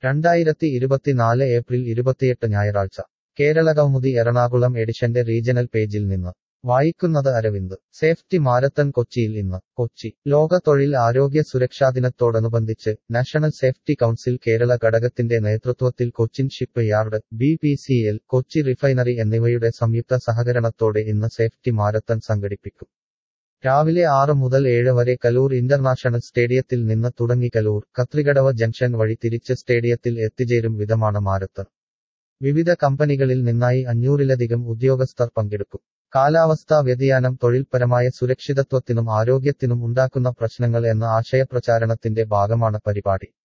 രണ്ടായിരത്തി ഇരുപത്തിനാല് ഏപ്രിൽ ഇരുപത്തിയെട്ട് ഞായറാഴ്ച കേരള കൗമുദി എറണാകുളം എഡിഷന്റെ റീജണൽ പേജിൽ നിന്ന് വായിക്കുന്നത് അരവിന്ദ് സേഫ്റ്റി മാരത്തൺ കൊച്ചിയിൽ ഇന്ന് കൊച്ചി ലോക തൊഴിൽ ആരോഗ്യ സുരക്ഷാ ദിനത്തോടനുബന്ധിച്ച് നാഷണൽ സേഫ്റ്റി കൗൺസിൽ കേരള ഘടകത്തിന്റെ നേതൃത്വത്തിൽ Cochin shipyard B P C L Kochi refinery എന്നിവയുടെ സംയുക്ത സഹകരണത്തോടെ ഇന്ന് സേഫ്റ്റി മാരത്തൺ സംഘടിപ്പിക്കും രാവിലെ ആറ് മുതൽ ഏഴ് വരെ കലൂർ ഇന്റർനാഷണൽ സ്റ്റേഡിയത്തിൽ നിന്ന് തുടങ്ങി കലൂർ കത്രികടവ് ജംഗ്ഷൻ വഴി തിരിച്ച് സ്റ്റേഡിയത്തിൽ എത്തിച്ചേരും വിധമാണ് മാരത്തൺ വിവിധ കമ്പനികളിൽ നിന്നായി അഞ്ഞൂറിലധികം ഉദ്യോഗസ്ഥർ പങ്കെടുക്കും കാലാവസ്ഥാ വ്യതിയാനം തൊഴിൽപരമായ സുരക്ഷിതത്വത്തിനും ആരോഗ്യത്തിനും ഉണ്ടാക്കുന്ന പ്രശ്നങ്ങൾ എന്ന ആശയപ്രചാരണത്തിന്റെ ഭാഗമാണ് പരിപാടി